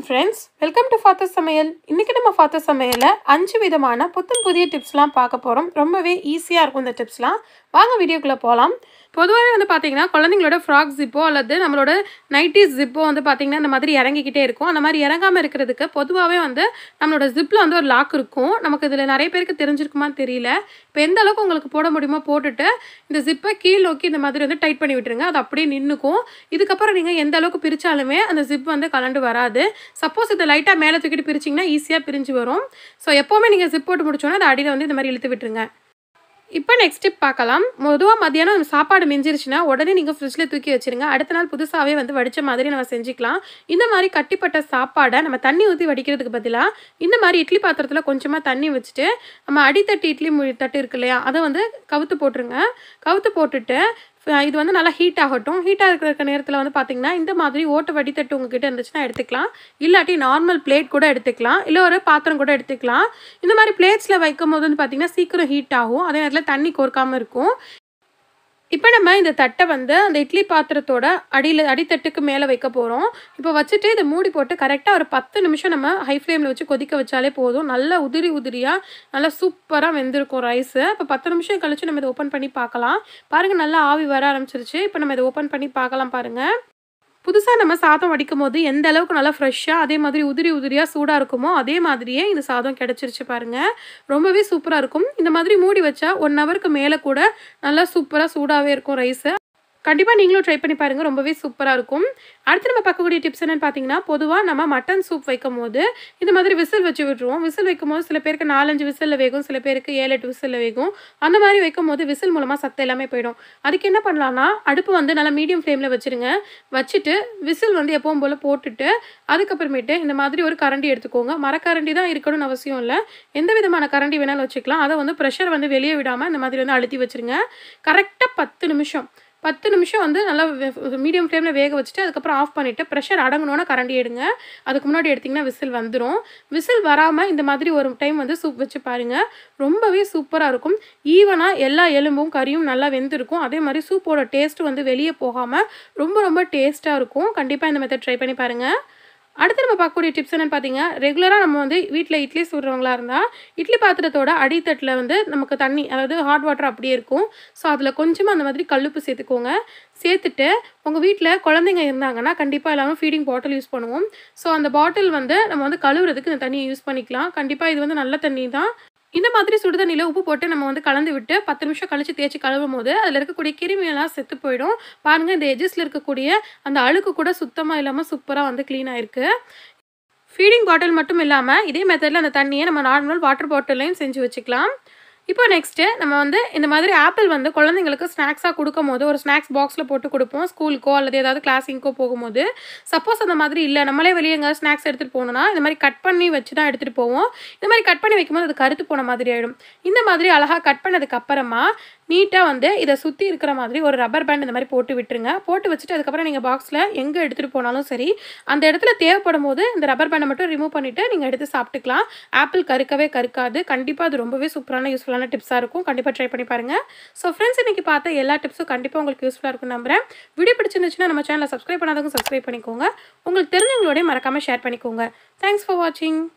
friends welcome to ஃபாத்தர் சமையல் இன்றைக்கி நம்ம ஃபாத்தர் சமையலில் அஞ்சு விதமான புத்தம் புதிய டிப்ஸ்லாம் பார்க்க போகிறோம் ரொம்பவே ஈஸியாக இருக்கும் இந்த டிப்ஸ்லாம் வாங்க வீடியோக்குள்ளே போகலாம் பொதுவாகவே வந்து பார்த்தீங்கன்னா குழந்தைங்களோட ஃப்ராக் ஜிப்போ அல்லது நம்மளோட நைட்டிஸ் ஜிப்போ வந்து பார்த்தீங்கன்னா இந்த மாதிரி இறங்கிக்கிட்டே இருக்கும் அந்த மாதிரி இறங்காமல் இருக்கிறதுக்கு பொதுவாகவே வந்து நம்மளோட ஜிப்பில் வந்து ஒரு லாக் இருக்கும் நமக்கு இதில் நிறைய பேருக்கு தெரிஞ்சிருக்குமான்னு தெரியல இப்போ எந்த அளவுக்கு உங்களுக்கு போட முடியுமோ போட்டுட்டு இந்த ஜிப்பை கீழ் நோக்கி இந்த மாதிரி வந்து டைட் பண்ணி விட்டுருங்க அது அப்படியே நின்றுக்கும் இதுக்கப்புறம் நீங்கள் எந்த அளவுக்கு பிரித்தாலுமே அந்த ஜிப் வந்து கலண்டு வராது சப்போஸ் இதை லைட்டாக மேலே தூக்கிட்டு பிரிச்சிங்கன்னா ஈஸியாக பிரிஞ்சு வரும் ஸோ எப்போவுமே நீங்கள் ஜிப் போட்டு முடிச்சோன்னா அது அடியில் வந்து இந்த மாதிரி இழுத்து விட்டுருங்க இப்போ நெக்ஸ்ட் டிப் பார்க்கலாம் பொதுவாக மத்தியானம் சாப்பாடு மிஞ்சிருச்சுன்னா உடனே நீங்கள் ஃப்ரிட்ஜில் தூக்கி வச்சிருங்க அடுத்த நாள் புதுசாகவே வந்து வடித்த மாதிரி நம்ம செஞ்சுக்கலாம் இந்த மாதிரி கட்டிப்பட்ட சாப்பாடை நம்ம தண்ணி ஊற்றி வடிக்கிறதுக்கு பதிலாக இந்த மாதிரி இட்லி பாத்திரத்தில் கொஞ்சமாக தண்ணி வச்சுட்டு நம்ம அடித்தட்டு இட்லி மு தட்டு இருக்கு இல்லையா அதை வந்து கவுத்து போட்டுருங்க கவுத்து போட்டுட்டு அஹ் இது வந்து நல்லா ஹீட் ஆகட்டும் ஹீட்டாக இருக்கிற நேரத்தில் வந்து பார்த்தீங்கன்னா இந்த மாதிரி ஓட்ட வடித்தட்டு உங்ககிட்ட இருந்துச்சுன்னா எடுத்துக்கலாம் இல்லாட்டி நார்மல் பிளேட் கூட எடுத்துக்கலாம் இல்லை ஒரு பாத்திரம் கூட எடுத்துக்கலாம் இந்த மாதிரி பிளேட்ஸில் வைக்கும் போது வந்து பார்த்தீங்கன்னா சீக்கிரம் ஹீட் ஆகும் அதே நேரத்தில் தண்ணி கோர்க்காமல் இருக்கும் இப்போ நம்ம இந்த தட்டை வந்து அந்த இட்லி பாத்திரத்தோட அடியில் அடித்தட்டுக்கு மேலே வைக்க போகிறோம் இப்போ வச்சுட்டு இதை மூடி போட்டு கரெக்டாக ஒரு பத்து நிமிஷம் நம்ம ஹை ஃப்ளேமில் வச்சு கொதிக்க வச்சாலே போதும் நல்லா உதிரி உதிரியாக நல்லா சூப்பராக வெந்திருக்கும் ரைஸு இப்போ பத்து நிமிஷம் கழிச்சு நம்ம இதை ஓப்பன் பண்ணி பார்க்கலாம் பாருங்கள் நல்லா ஆவி வர ஆரம்பிச்சிருச்சு இப்போ நம்ம இதை ஓப்பன் பண்ணி பார்க்கலாம் பாருங்கள் புதுசாக நம்ம சாதம் வடிக்கும் போது எந்த அளவுக்கு நல்லா ஃப்ரெஷ்ஷாக அதே மாதிரி உதிரி உதிரியாக சூடாக இருக்குமோ அதே மாதிரியே இந்த சாதம் கிடச்சிருச்சு பாருங்கள் ரொம்பவே சூப்பராக இருக்கும் இந்த மாதிரி மூடி வச்சா ஒன் ஹவருக்கு மேலே கூட நல்லா சூப்பராக சூடாகவே இருக்கும் ரைஸு கண்டிப்பாக நீங்களும் ட்ரை பண்ணி பாருங்கள் ரொம்பவே சூப்பராக இருக்கும் அடுத்து நம்ம பார்க்கக்கூடிய டிப்ஸ் என்னென்னு பார்த்தீங்கன்னா பொதுவாக நம்ம மட்டன் சூப் வைக்கும் போது இந்த மாதிரி விசில் வச்சு விட்டுருவோம் விசில் வைக்கும் போது சில பேருக்கு நாலஞ்சு விசிலில் வேகும் சில பேருக்கு ஏழு எட்டு விசிலில் வேகும் அந்த மாதிரி வைக்கும் போது விசில் மூலமாக சத்து எல்லாமே போயிடும் அதுக்கு என்ன பண்ணலாம்னா அடுப்பு வந்து நல்லா மீடியம் ஃப்ளேமில் வச்சுருங்க வச்சுட்டு விசில் வந்து எப்பவும் போல் போட்டுட்டு அதுக்கப்புறமேட்டு இந்த மாதிரி ஒரு கரண்டி எடுத்துக்கோங்க மரக்கரண்டி தான் இருக்கணும்னு அவசியம் இல்லை எந்த விதமான கரண்டி வேணாலும் வச்சுக்கலாம் அதை வந்து ப்ரெஷர் வந்து வெளியே விடாமல் இந்த மாதிரி வந்து அழுத்தி வச்சுருங்க கரெக்டாக பத்து நிமிஷம் பத்து நிமிஷம் வந்து நல்லா மீடியம் ஃப்ளேமில் வேக வச்சுட்டு அதுக்கப்புறம் ஆஃப் பண்ணிவிட்டு ப்ரெஷர் அடங்கணுன்னா கரண்டி எடுங்க அதுக்கு முன்னாடி எடுத்திங்கன்னா விசில் வந்துடும் விசில் வராமல் இந்த மாதிரி ஒரு டைம் வந்து சூப் வச்சு பாருங்கள் ரொம்பவே சூப்பராக இருக்கும் ஈவனாக எல்லா எலும்பும் கறியும் நல்லா வெந்திருக்கும் அதே மாதிரி சூப்போட டேஸ்ட் வந்து வெளியே போகாமல் ரொம்ப ரொம்ப டேஸ்ட்டாக இருக்கும் கண்டிப்பாக இந்த மெத்தட் ட்ரை பண்ணி பாருங்கள் அடுத்து நம்ம பார்க்கக்கூடிய டிப்ஸ் என்னென்னு பார்த்தீங்க ரெகுலராக நம்ம வந்து வீட்டில் இட்லி சுடுறவங்களா இருந்தால் இட்லி பாத்திரத்தோட அடித்தட்டில் வந்து நமக்கு தண்ணி அதாவது ஹாட் வாட்டர் அப்படியே இருக்கும் ஸோ அதில் கொஞ்சமாக அந்த மாதிரி கல்லுப்பு சேர்த்துக்கோங்க சேர்த்துட்டு உங்கள் வீட்டில் குழந்தைங்க இருந்தாங்கன்னா கண்டிப்பாக எல்லாரும் ஃபீடிங் பாட்டில் யூஸ் பண்ணுவோம் ஸோ அந்த பாட்டில் வந்து நம்ம வந்து கழுவுறதுக்கு இந்த தண்ணியை யூஸ் பண்ணிக்கலாம் கண்டிப்பாக இது வந்து நல்ல தண்ணி தான் இந்த மாதிரி சுடுதண்ணியில் உப்பு போட்டு நம்ம வந்து கலந்து விட்டு பத்து நிமிஷம் கழிச்சு தேய்ச்சி கழுவும் போது அதில் இருக்கக்கூடிய கிருமியெல்லாம் செத்து போயிடும் பாருங்கள் இந்த எஜஸில் இருக்கக்கூடிய அந்த அழுக்கு கூட சுத்தமாக இல்லாமல் சூப்பராக வந்து க்ளீன் ஆயிருக்கு ஃபீடிங் பாட்டில் மட்டும் இல்லாமல் இதே மெத்தடில் அந்த தண்ணியை நம்ம நார்மல் வாட்டர் பாட்டிலையும் செஞ்சு வச்சுக்கலாம் இப்போ நெக்ஸ்ட்டு நம்ம வந்து இந்த மாதிரி ஆப்பிள் வந்து குழந்தைங்களுக்கு ஸ்நாக்ஸாக கொடுக்கும் போது ஒரு ஸ்நாக்ஸ் பாக்ஸில் போட்டு கொடுப்போம் ஸ்கூலுக்கோ அல்லது ஏதாவது கிளாஸிங்கோ போகும்போது சப்போஸ் அந்த மாதிரி இல்லை நம்மளே வெளியே எங்கேயாவது ஸ்நாக்ஸ் எடுத்துகிட்டு போகணுன்னா இந்த மாதிரி கட் பண்ணி வச்சு தான் எடுத்துகிட்டு போவோம் இந்த மாதிரி கட் பண்ணி வைக்கும்போது அது கருத்து போன மாதிரி ஆகிடும் இந்த மாதிரி அழகாக கட் பண்ணதுக்கு அப்புறமா நீட்டாக வந்து இதை சுற்றி இருக்கிற மாதிரி ஒரு ரப்பர் பேண்ட் இந்த மாதிரி போட்டு விட்டுருங்க போட்டு வச்சுட்டு அதுக்கப்புறம் நீங்கள் பாக்ஸில் எங்கே எடுத்துகிட்டு போனாலும் சரி அந்த இடத்துல தேவைப்படும் போது இந்த ரப்பர் பேண்டை மட்டும் ரிமூவ் பண்ணிவிட்டு நீங்கள் எடுத்து சாப்பிட்டுக்கலாம் ஆப்பிள் கருக்கவே கருக்காது கண்டிப்பாக அது ரொம்பவே சூப்பரான யூஸ்ஃபுல்லான டிப்ஸாக இருக்கும் கண்டிப்பாக ட்ரை பண்ணி பாருங்கள் ஸோ ஃப்ரெண்ட்ஸ் இன்றைக்கி பார்த்த எல்லா டிப்ஸும் கண்டிப்பாக உங்களுக்கு யூஸ்ஃபுல்லாக இருக்கும் நம்புறேன் வீடியோ பிடிச்சிருந்துச்சுன்னா நம்ம சேனலை சப்ஸ்கிரைப் பண்ணாதவங்க சப்ஸ்கிரைப் பண்ணிக்கோங்க உங்களுக்கு தெரிஞ்சவங்களோடய மறக்காமல் ஷேர் பண்ணிக்கோங்க தேங்க்ஸ் ஃபார் வாட்சிங்